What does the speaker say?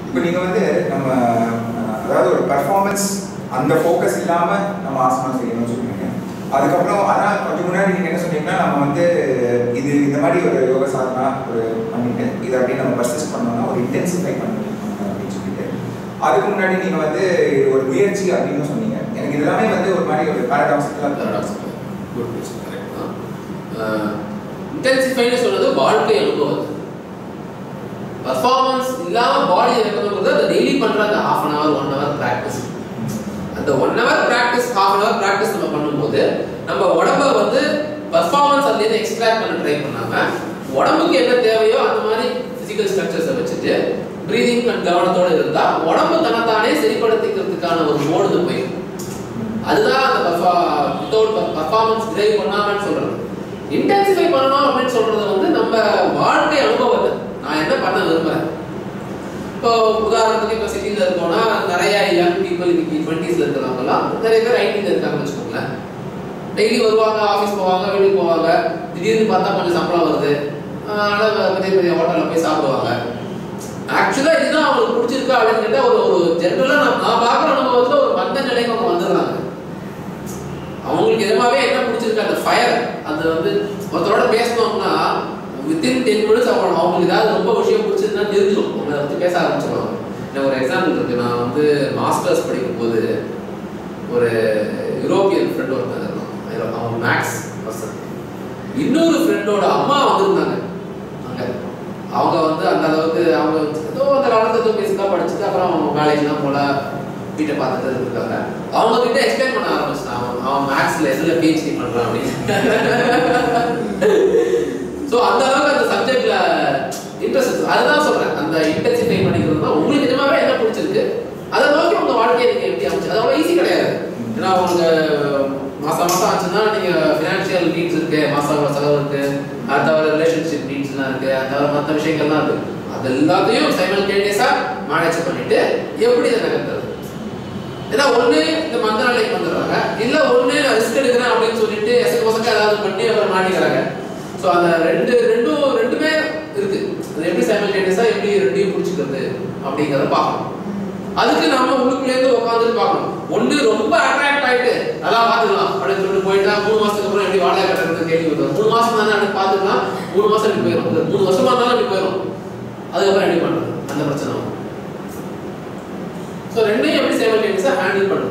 இப்போ நீங்கள் வந்து நம்ம அஹ், அதாவது ஒரு பர்ஃபார்மன்ஸ் அந்த ஃபோக்கஸ் இல்லாமல் நம்ம ஆசனம் செய்யணும்னு சொல்லுவீங்க அதுக்கப்புறம் ஆனால் கொஞ்சம் முன்னாடி நீங்கள் என்ன சொன்னீங்கன்னா நம்ம வந்து இது இந்த மாதிரி ஒரு யோக சாதனா ஒரு பண்ணிட்டு இதை அப்படியே நம்ம பர்சஸ் பண்ணோம்னா ஒரு இன்டென்சிஃபை பண்ணணும் அப்படின்னு சொல்லிட்டு அதுக்கு முன்னாடி நீங்கள் வந்து இது ஒரு முயற்சி அப்படின்னு சொன்னீங்க எனக்கு இது எல்லாமே வந்து ஒரு மாதிரி ஒரு பேரடாக்ஸிக்கலாக paradox. Good question, correct தான். அஹ், intensify-னு சொல்றது வாழ்க்கை அனுபவம் பர்ஃபார்மன்ஸ் இல்லாம பாடி இருக்கணுங்கிறது அந்த டெய்லி பண்ற அந்த half an hour one hour practice அந்த one hour practice half an hour practice நம்ம பண்ணும்போது நம்ம உடம்ப வந்து பர்ஃபார்மன்ஸ் அதுலேருந்து எக்ஸ்ட்ராக்ட் பண்ண ட்ரை பண்ணாம உடம்புக்கு என்ன தேவையோ அந்த மாதிரி ஃபிசிக்கல் ஸ்ட்ரக்சர்ஸை வச்சுட்டு ப்ரீதிங் அண்ட் கவனத்தோட இருந்தா உடம்பு தன்னைத்தானே சரிப்படுத்திக்கிறதுக்கான ஒரு மோடு போயிடும் அதுதான் அந்த வித்தவுட் பர்ஃபார்மன்ஸ் டிரைவ் பண்ணாமன்னு சொல்றது இன்டென்சிஃபை பண்ணணும் அப்படின்னு சொல்றது வந்து நம்ம வாழ்க்கை அனுபவத்தை நான் என்ன பண்ண விரும்புறேன் இப்போ உதாரணத்துக்கு இப்போ சிட்டியில் இருக்கோம்னா நிறைய யங் பீப்புள் இன்னைக்கு டுவெண்ட்டீஸில் இருக்கிறவங்கலாம் நிறைய பேர் ஐடியில் இருக்காங்கன்னு வச்சுக்கோங்களேன் டெய்லி வருவாங்க ஆஃபீஸ் போவாங்க வீட்டுக்கு போவாங்க திடீர்னு பார்த்தா கொஞ்சம் சம்பளம் வருது அதனால் பெரிய பெரிய ஹோட்டலில் போய் சாப்பிடுவாங்க ஆக்சுவலாக இதுதான் அவங்களுக்கு பிடிச்சிருக்கா அப்படின்னு கேட்டால் ஒரு ஒரு ஜென்ரலாக நான் நான் பார்க்குற அனுபவத்தில் ஒரு மந்த நிலைக்கு அவங்க வந்துடுறாங்க அவங்களுக்கு எதுவாகவே என்ன பிடிச்சிருக்கு அந்த ஃபயர் அது வந்து ஒருத்தரோட பேசணும்னா வித்தின் டென் மினிட்ஸ் அவங்க அவங்களுக்கு ஏதாவது ரொம்ப விஷயம் பிடிச்சதுன்னா தெரிஞ்சிடும் அவங்க அதை பற்றி பேச ஆரம்பிச்சிருவாங்க எனக்கு ஒரு எக்ஸாம்பிள் இருக்கு நான் வந்து மாஸ்டர்ஸ் படிக்கும்போது ஒரு யூரோப்பியன் ஃப்ரெண்ட் ஒருத்தங்க இருந்தான் அவன் மேக்ஸ் பர்சன் இன்னொரு ஃப்ரெண்டோட அம்மா வந்திருந்தாங்க அங்கே அவங்க வந்து அந்த அளவுக்கு அவங்க ஏதோ அந்த காலத்துல ஏதோ பேசிக்கா படிச்சுட்டு அப்புறம் அவங்க காலேஜ்லாம் போல வீட்டை பார்த்துட்டு இருக்காங்க அவங்க கிட்ட எக்ஸ்பிளைன் பண்ண ஆரம்பிச்சிட்டான் அவன் அவன் மேக்ஸ்ல எதுல பிஹெச்டி பண்றான் அப்படின்னு ஸோ அந்த அளவுக்கு அந்த சப்ஜெக்ட்ல இன்ட்ரெஸ்ட் அதுதான் சொல்றேன் அந்த இன்டென்சிஃபை பண்ணிக்கிறது தான் உங்களுக்கு நிஜமாவே என்ன பிடிச்சிருக்கு அதை நோக்கி உங்க வாழ்க்கையை நீங்க எப்படி அமைச்சு அது அவ்வளோ ஈஸி கிடையாது ஏன்னா உங்களுக்கு மாசம் மாசம் ஆச்சுன்னா நீங்க ஃபினான்ஷியல் நீட்ஸ் இருக்கு மாசம் செலவு இருக்கு அது தவிர ரிலேஷன்ஷிப் நீட்ஸ்லாம் இருக்கு அது தவிர மற்ற விஷயங்கள்லாம் இருக்கு அது எல்லாத்தையும் சைமல்டேனியஸா மேனேஜ் பண்ணிட்டு எப்படி இதை நகர்த்துறது ஏன்னா ஒண்ணு இந்த மந்த நிலைக்கு வந்துடுறாங்க இல்ல ஒண்ணு நான் ரிஸ்க் எடுக்கிறேன் அப்படின்னு சொல்லிட்டு எசக்கு பசங்க ஏதாவது பண்ணி அப்புறம் மாட்டிக்கிறாங்க ஸோ அந்த ரெண்டு ரெண்டும் ரெண்டுமே இருக்கு அது எப்படி சைமல்டேனியஸா எப்படி ரெண்டையும் பிடிச்சிக்கிறது அப்படிங்கிறத பார்க்கணும் அதுக்கு நம்ம உள்ளுக்குள்ளேருந்து உட்காந்துட்டு பார்க்கணும் ஒண்ணு ரொம்ப அட்ராக்ட் ஆயிட்டு நல்லா பார்த்துக்கலாம் அப்படின்னு சொல்லிட்டு போயிட்டா மூணு மாசத்துக்கு அப்புறம் எப்படி வாடகை கட்டுறது கேள்வி வரும் மூணு மாசம் தானே அப்படி பார்த்துக்கலாம் மூணு மாசம் இப்படி போயிடும் இல்ல, மூணு வருஷமா இருந்தாலும் இப்படி போயிடும் அதுக்கப்புறம் எப்படி பண்றது அந்த பிரச்சனை வரும் ஸோ ரெண்டையும் எப்படி சைமல்டேனியஸாக ஹேண்டில் பண்ணுறது